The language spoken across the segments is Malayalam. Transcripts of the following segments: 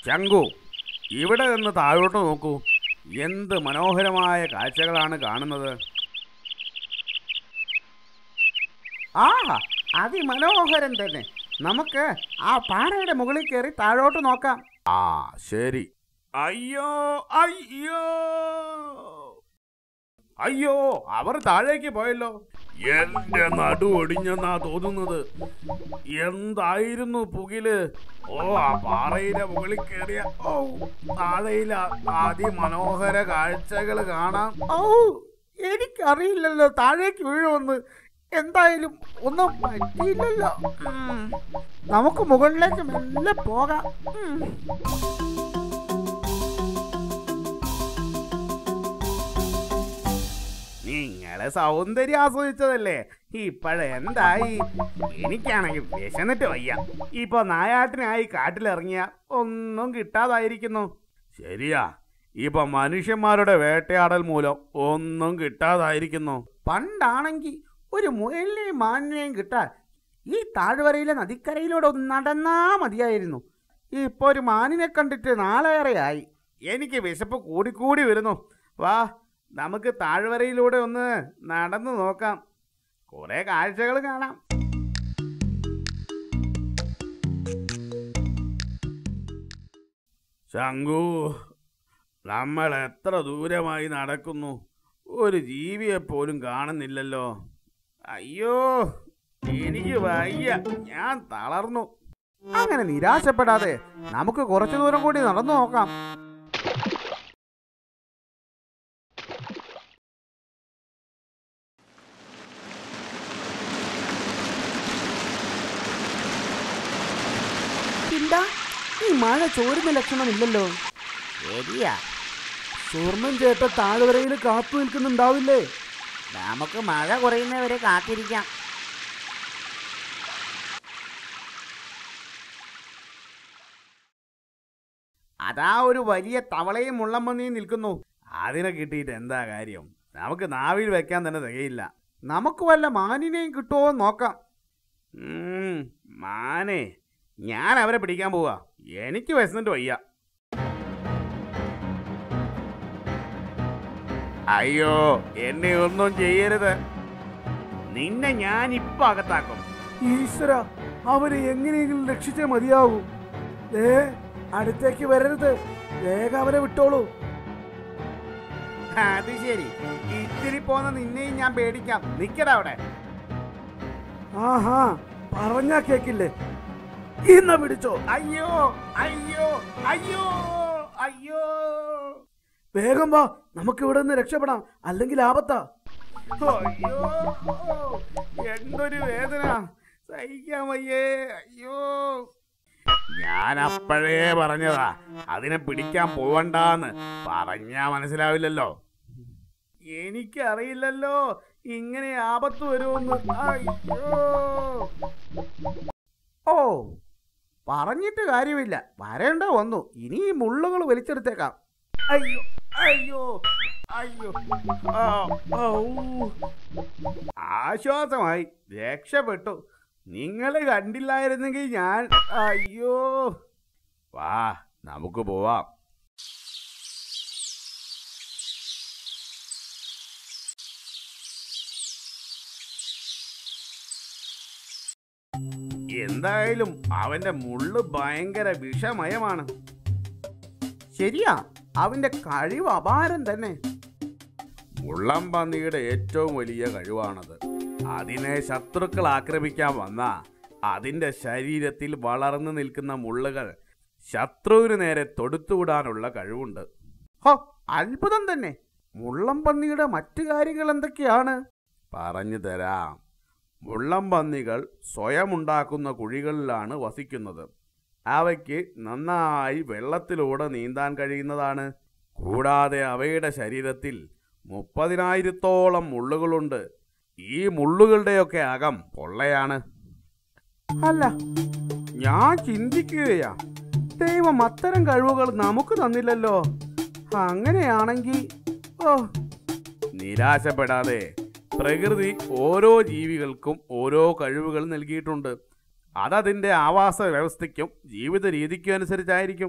ചങ്കു ഇവിടെ നിന്ന് താഴോട്ട് നോക്കൂ എന്ത് മനോഹരമായ കാഴ്ചകളാണ് കാണുന്നത് ആ അതിമനോഹരം തന്നെ നമുക്ക് ആ പാറയുടെ മുകളിൽ കയറി താഴോട്ട് നോക്കാം ആ ശരി അയ്യോ അയ്യോ അയ്യോ അവർ താഴേക്ക് പോയല്ലോ എന്റെ നടു ഒടിഞ്ഞെന്നാ തോന്നുന്നത് എന്തായിരുന്നു പുകില് ഓ ആ പാറയുടെ മുകളിൽ കയറിയ ഓ താഴയില അതിമനോഹര കാഴ്ചകൾ കാണാം ഓ എനിക്കറിയില്ലല്ലോ താഴേക്ക് വീഴുമെന്ന് എന്തായാലും ഒന്നും പറ്റിയില്ലല്ലോ ഉം. നമുക്ക് മുകളിലേക്ക് മെല്ലെ പോകാം ഉം. നിങ്ങളെ സൗന്ദര്യം ആസ്വദിച്ചതല്ലേ ഇപ്പോഴെന്തായി എനിക്കാണെങ്കിൽ വിശന്നിട്ട് വയ്യ ഇപ്പൊ നായാട്ടിനായി കാട്ടിലിറങ്ങിയ ഒന്നും കിട്ടാതായിരിക്കുന്നു ശരിയാ ഇപ്പൊ മനുഷ്യന്മാരുടെ വേട്ടയാടൽ മൂലം ഒന്നും കിട്ടാതായിരിക്കുന്നു പണ്ടാണെങ്കിൽ ഒരു മുയലിനെയും മാനിനെയും കിട്ടാൻ ഈ താഴ്വരയിലെ നദിക്കരയിലൂടെ ഒന്ന് നടന്നാ മതിയായിരുന്നു ഇപ്പൊ ഒരു മാനിനെ കണ്ടിട്ട് നാളേറെയായി എനിക്ക് വിശപ്പ് കൂടിക്കൂടി വരുന്നു വാ നമുക്ക് താഴ്വരയിലൂടെ ഒന്ന് നടന്നു നോക്കാം കുറെ കാഴ്ചകൾ കാണാം ശങ്കു നമ്മൾ എത്ര ദൂരമായി നടക്കുന്നു ഒരു ജീവിയെ പോലും കാണുന്നില്ലല്ലോ അയ്യോ എനിക്ക് വയ്യ ഞാൻ തളർന്നു അങ്ങനെ നിരാശപ്പെടാതെ നമുക്ക് കുറച്ചു ദൂരം കൂടി നടന്നു നോക്കാം ഇല്ല ഈ മഴ ചോരുന്ന ലക്ഷണമില്ലല്ലോ ശരിയാ സൂർമൻ ചേട്ട താഴ്വരയിൽ കാത്തു നിൽക്കുന്നുണ്ടാവില്ലേ നമുക്ക് മഴ കുറയുന്നവരെ കാത്തിരിക്കാം അതാ ഒരു വലിയ തവളയും മുള്ളമ്പന്നിയും നിൽക്കുന്നു അതിനെ കിട്ടിയിട്ട് എന്താ കാര്യം നമുക്ക് നാവിൽ വെക്കാൻ തന്നെ തികയില്ല നമുക്ക് വല്ല മാനിനെയും കിട്ടുമോ എന്ന് നോക്കാം ഉം, മാനെ ഞാൻ അവരെ പിടിക്കാൻ പോവാ എനിക്ക് വിശന്നിട്ട് വയ്യ അയ്യോ എന്നെ ഒന്നും ചെയ്യരുത് നിന്നെ ഞാൻ ഇപ്പൊ അകത്താക്കും ഈശ്വര അവരെ എങ്ങനെയെങ്കിലും രക്ഷിച്ചേ മതിയാവൂ ഏ അടുത്തേക്ക് വരരുത് വേഗം അവരെ വിട്ടോളൂ അത് ശരി ഇത്തിരി പോന്ന നിന്നെയും ഞാൻ പേടിക്കാം നിക്കടാ അവിടെ ആഹാ പറഞ്ഞാ കേക്കില്ലേ ഇന്ന പിടിച്ചോ അയ്യോ അയ്യോ അയ്യോ അയ്യോ വേഗം വാ നമുക്ക് ഇവിടെ നിന്ന് രക്ഷപ്പെടാം അല്ലെങ്കിൽ ആപത്താ അയ്യോ എന്തൊരു വേദന സഹിക്കാൻ വയ്യേ അയ്യോ ഞാൻ അപ്പോഴേ പറഞ്ഞതാ അതിനെ പിടിക്കാൻ പോവണ്ടാന്ന് പറഞ്ഞാ മനസ്സിലാവില്ലല്ലോ എനിക്കറിയില്ലല്ലോ ഇങ്ങനെ ആപത്ത് വരുമെന്ന് അയ്യോ ഓ പറഞ്ഞിട്ട് കാര്യമില്ല വരേണ്ട വന്നു ഇനി ഈ മുള്ളുകൾ വലിച്ചെടുത്തേക്കാം അയ്യോ അയ്യോ അയ്യോ ആ, ഔ. ആശ്വാസമായി രക്ഷപ്പെട്ടു നിങ്ങൾ കണ്ടില്ലായിരുന്നെങ്കിൽ ഞാൻ അയ്യോ വാ നമുക്ക് പോവാം എന്തായാലും അവന്റെ മുള്ള് ഭയങ്കര വിഷമയമാണ് ശരിയാ അവന്റെ കഴിവ് അപാരം തന്നെ മുള്ളം പന്നിയുടെ ഏറ്റവും വലിയ കഴിവാണത് അതിനെ ശത്രുക്കൾ ആക്രമിക്കാൻ വന്ന അതിന്റെ ശരീരത്തിൽ വളർന്നു നിൽക്കുന്ന മുള്ളുകൾ ശത്രുവിന് നേരെ തൊടുത്തുവിടാനുള്ള കഴിവുണ്ട് ഹോ അത്ഭുതം തന്നെ മുള്ളം പന്നിയുടെ മറ്റു കാര്യങ്ങൾ എന്തൊക്കെയാണ് പറഞ്ഞു തരാം മുള്ളം പന്നികൾ സ്വയം ഉണ്ടാക്കുന്ന കുഴികളിലാണ് വസിക്കുന്നത് അവയ്ക്ക് നന്നായി വെള്ളത്തിലൂടെ നീന്താൻ കഴിയുന്നതാണ് കൂടാതെ അവയുടെ ശരീരത്തിൽ മുപ്പതിനായിരത്തോളം മുള്ളുകളുണ്ട് ഈ മുള്ളുകളുടെയൊക്കെ അകം പൊള്ളയാണ് അല്ല ഞാൻ ചിന്തിക്കുകയാ ദൈവം അത്തരം കഴിവുകൾ നമുക്ക് തന്നില്ലല്ലോ അങ്ങനെയാണെങ്കിൽ ഓ നിരാശപ്പെടാതെ പ്രകൃതി ഓരോ ജീവികൾക്കും ഓരോ കഴിവുകൾ നൽകിയിട്ടുണ്ട് അതതിൻ്റെ ആവാസ വ്യവസ്ഥയ്ക്കും ജീവിത രീതിക്കും അനുസരിച്ചായിരിക്കും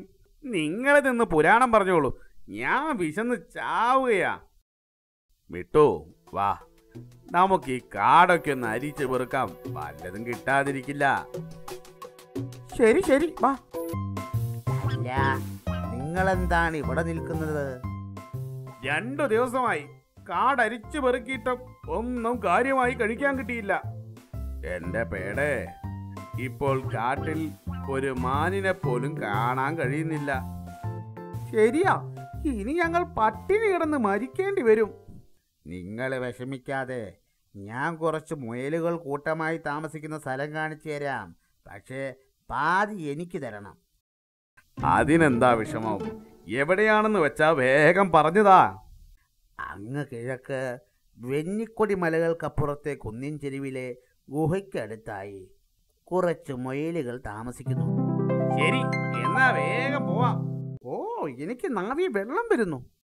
നിങ്ങൾ നിന്ന് പുരാണം പറഞ്ഞോളൂ ഞാൻ വിശന്ന് ചാവുകയാ വിട്ടു വാ നമുക്ക് ഈ കാടൊക്കെ ഒന്ന് അരിച്ചു പെറുക്കാം വല്ലതും കിട്ടാതിരിക്കില്ല ശരി ശരി വാ അല്ല നിങ്ങളെന്താണ് ഇവിടെ നിൽക്കുന്നത് രണ്ടു ദിവസമായി കാടരിച്ചു പെറുക്കിയിട്ടും ഒന്നും കാര്യമായി കഴിക്കാൻ കിട്ടിയില്ല എന്റെ പേടെ ഇപ്പോൾ കാട്ടിൽ ഒരു മാനിനെ പോലും കാണാൻ കഴിയുന്നില്ല ശരിയാ ഇനി ഞങ്ങൾ പട്ടിണി കിടന്ന് മരിക്കേണ്ടി വരും നിങ്ങൾ വിഷമിക്കാതെ ഞാൻ കുറച്ച് മുയലുകൾ കൂട്ടമായി താമസിക്കുന്ന സ്ഥലം കാണിച്ചു തരാം പക്ഷേ പാതി എനിക്ക് തരണം അതിനെന്താ വിഷമം എവിടെയാണെന്ന് വെച്ചാ വേഗം പറഞ്ഞതാ അങ്ങ് കിഴക്ക് വെഞ്ഞിക്കൊടി മലകൾക്കപ്പുറത്തെ കുന്നിൻ ചെരുവിലെ ഗുഹയ്ക്കടുത്തായി കുറച്ച് മുയലുകൾ താമസിക്കുന്നു ശരി എന്നാ വേഗം പോവാം ഓ എനിക്ക് നാവി വെള്ളം വരുന്നു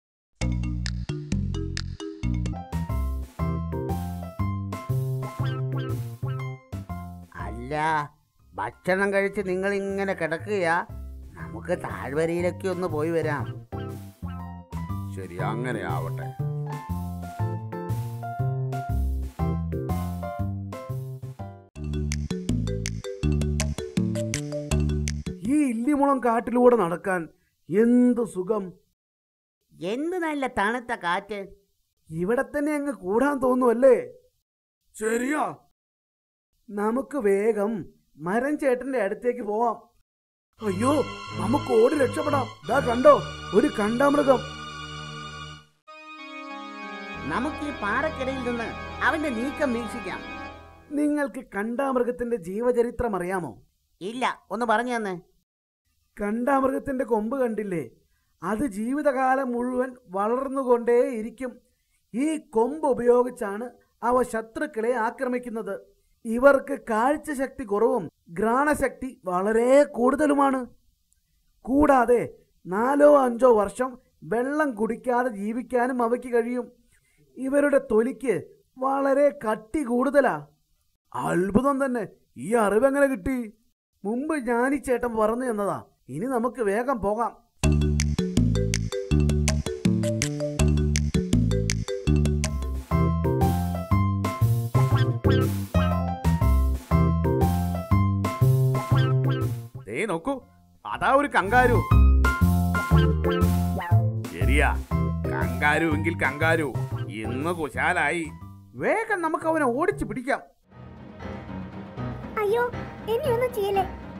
അല്ല ഭക്ഷണം കഴിച്ച് നിങ്ങൾ ഇങ്ങനെ കിടക്കുകയാ നമുക്ക് താഴ്വരയിലൊക്കെ ഒന്ന് പോയി വരാം ശരി അങ്ങനെ ആവട്ടെ ഈ ഇല്ലിമുളം കാട്ടിലൂടെ നടക്കാൻ എന്ത് സുഖം എന്ത് നല്ല തണുത്ത കാറ്റ് ഇവിടെ തന്നെ അങ്ങ് കൂടാൻ തോന്നുമല്ലേ ശരിയാ നമുക്ക് വേഗം മരം ചേട്ടന്റെ അടുത്തേക്ക് പോവാം അയ്യോ നമുക്ക് ഓടി രക്ഷപ്പെടാം ദാ കണ്ടോ ഒരു കണ്ടാമൃഗം നമുക്ക് ഈ പാറക്കിടയിൽ നിന്ന് അവന്റെ നീക്കം വീക്ഷിക്കാം നിങ്ങൾക്ക് കണ്ടാമൃഗത്തിന്റെ ജീവചരിത്രം അറിയാമോ ഇല്ല ഒന്ന് പറഞ്ഞു തന്നെ കണ്ടാമൃഗത്തിന്റെ കൊമ്പ് കണ്ടില്ലേ അത് ജീവിതകാലം മുഴുവൻ വളർന്നുകൊണ്ടേയിരിക്കും ഈ കൊമ്പ് ഉപയോഗിച്ചാണ് അവ ശത്രുക്കളെ ആക്രമിക്കുന്നത് ഇവർക്ക് കാഴ്ചശക്തി കുറവും ഘ്രാണശക്തി വളരെ കൂടുതലുമാണ് കൂടാതെ നാലോ അഞ്ചോ വർഷം വെള്ളം കുടിക്കാതെ ജീവിക്കാനും അവയ്ക്ക് കഴിയും ഇവരുടെ തൊലിക്ക് വളരെ കട്ടി കൂടുതലാ അത്ഭുതം തന്നെ ഈ അറിവെങ്ങനെ കിട്ടി മുമ്പ് ഞാനീ ചേട്ടൻ പറഞ്ഞു തന്നതാ ഇനി നമുക്ക് വേഗം പോകാം ദേ നോക്കൂ അതാ ഒരു കങ്കാരു ശരിയാ കങ്കാരു എങ്കിൽ കങ്കാരു ഇന്ന് കുശാലായി വേഗം നമുക്ക് അവനെ ഓടിച്ചു പിടിക്കാം അയ്യോ എന്നെ ഒന്നും ചെയ്യലേ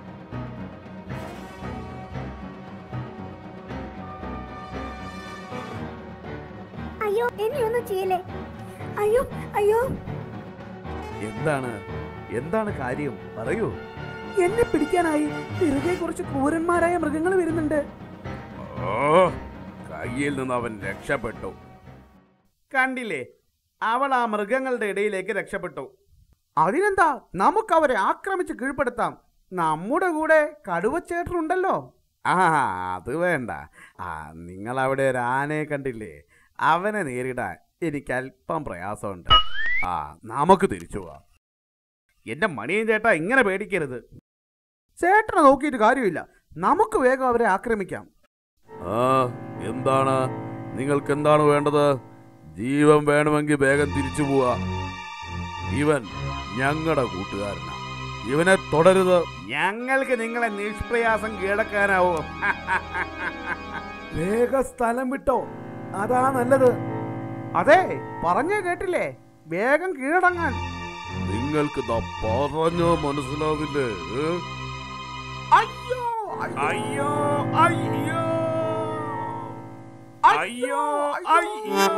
അയ്യോ എന്നെ ഒന്നും ചെയ്യലേ അയ്യോ അയ്യോ എന്താണ് എന്താണ് കാര്യം പറയൂ എന്നെ പിടിക്കാനായി തിരികെ കുറച്ച് ക്രൂരന്മാരായ മൃഗങ്ങൾ വരുന്നുണ്ട് ഓ കയ്യിൽ നിന്ന് അവൻ രക്ഷപ്പെട്ടു കണ്ടില്ലേ അവൾ ആ മൃഗങ്ങളുടെ ഇടയിലേക്ക് രക്ഷപ്പെട്ടു അതിനെന്താ നമുക്ക് അവരെ ആക്രമിച്ച് കീഴ്പ്പെടുത്താം നമ്മുടെ കൂടെ കടുവച്ചേട്ടനുണ്ടല്ലോ ആ അത് വേണ്ട ആ നിങ്ങൾ അവിടെ ഒരു ആനയെ കണ്ടില്ലേ അവനെ നേരിടാൻ എനിക്ക് അല്പം പ്രയാസമുണ്ട് ആ നമുക്ക് തിരിച്ചു പോവാം എന്റെ മണിയൻ ചേട്ടാ ഇങ്ങനെ പേടിക്കരുത് ചേട്ടനെ നോക്കിയിട്ട് കാര്യമില്ല നമുക്ക് വേഗം അവരെ ആക്രമിക്കാം ആ എന്താണ് നിങ്ങൾക്ക് എന്താണ് വേണ്ടത് ജീവൻ വേണമെങ്കിൽ വേഗം തിരിച്ചു പോവാ ഇവൻ ഞങ്ങളുടെ കൂട്ടുകാരനാ ഇവനെ തുടരുത് ഞങ്ങൾക്ക് നിങ്ങളെ നിഷ്പ്രയാസം കീഴടക്കാനാവോ വേഗ സ്ഥലം വിട്ടോ അതാ നല്ലത് അതെ പറഞ്ഞേ കേട്ടില്ലേ വേഗം കീഴടങ്ങാൻ നിങ്ങൾക്ക് പറഞ്ഞോ മനസ്സിലാവില്ലേ ഏ? അയ്യോ അയ്യോ അയ്യോ അയ്യോ അയ്യോ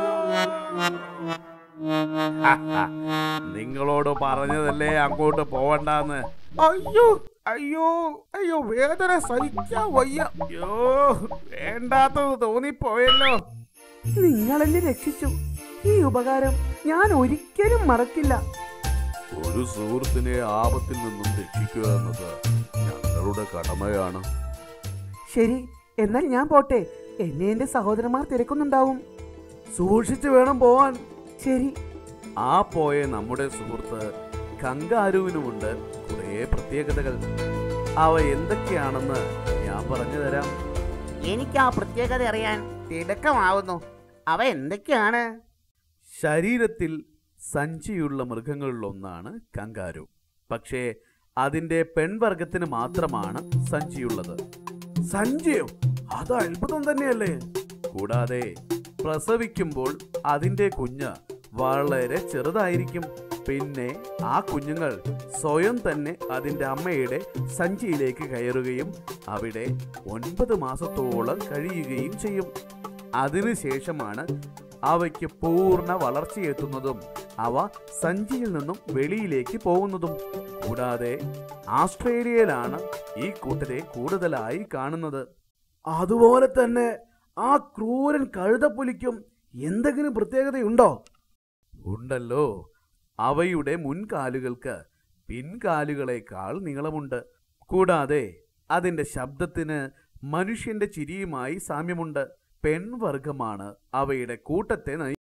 നിങ്ങളോട് പറഞ്ഞതല്ലേ അങ്ങോട്ട് പോവണ്ടെന്ന് അയ്യോ അയ്യോ അയ്യോ വേദന സഹിക്കാൻ വയ്യ അയ്യോ വേണ്ടാത്തത് തോന്നിപ്പോയല്ലോ നിങ്ങളെന്നെ രക്ഷിച്ചു ഈ ഉപകാരം ഞാൻ ഒരിക്കലും മറക്കില്ല ഒരു സുഹൃത്തിനെ ആപത്തിൽ നിന്നും രക്ഷിക്കുക എന്നത് ഞങ്ങളുടെ കടമയാണ് ശരി എന്നാൽ ഞാൻ പോട്ടെ എന്നെ എന്റെ സഹോദരന്മാർ തിരക്കുന്നുണ്ടാവും സൂക്ഷിച്ചു വേണം പോവാൻ ശരി ആ പോയ നമ്മുടെ സുഹൃത്ത് കങ്കാരുവിനുമുണ്ട് കുറേ പ്രത്യേകതകൾ അവ എന്തൊക്കെയാണെന്ന് ഞാൻ പറഞ്ഞു തരാം എനിക്ക് ആ പ്രത്യേകത അറിയാൻ തിടുക്കമാവുന്നു അവ എന്തൊക്കെയാണ് ശരീരത്തിൽ സഞ്ചിയുള്ള മൃഗങ്ങളിലൊന്നാണ് കങ്കാരു പക്ഷേ അതിൻ്റെ പെൺവർഗത്തിന് മാത്രമാണ് സഞ്ചിയുള്ളത് സഞ്ജയോ അത് അത്ഭുതം തന്നെയല്ലേ കൂടാതെ പ്രസവിക്കുമ്പോൾ അതിൻ്റെ കുഞ്ഞ് വളരെ ചെറുതായിരിക്കും പിന്നെ ആ കുഞ്ഞുങ്ങൾ സ്വയം തന്നെ അതിൻ്റെ അമ്മയുടെ സഞ്ചിയിലേക്ക് കയറുകയും അവിടെ ഒൻപത് മാസത്തോളം കഴിയുകയും ചെയ്യും അതിനുശേഷമാണ് അവയ്ക്ക് പൂർണ്ണ വളർച്ചയെത്തുന്നതും അവ സഞ്ചിയിൽ നിന്നും വെളിയിലേക്ക് പോകുന്നതും കൂടാതെ ആസ്ട്രേലിയയിലാണ് ഈ കൂട്ടരെ കൂടുതലായി കാണുന്നത് അതുപോലെ തന്നെ ആ ക്രൂരൻ കഴുതപ്പുലിക്കും എന്തെങ്കിലും പ്രത്യേകതയുണ്ടോ ഉണ്ടല്ലോ അവയുടെ മുൻകാലുകൾക്ക് പിൻകാലുകളേക്കാൾ നീളമുണ്ട് കൂടാതെ അതിന്റെ ശബ്ദത്തിന് മനുഷ്യന്റെ ചിരിയുമായി സാമ്യമുണ്ട് പെൺവർഗമാണ് അവയുടെ കൂട്ടത്തെ നയി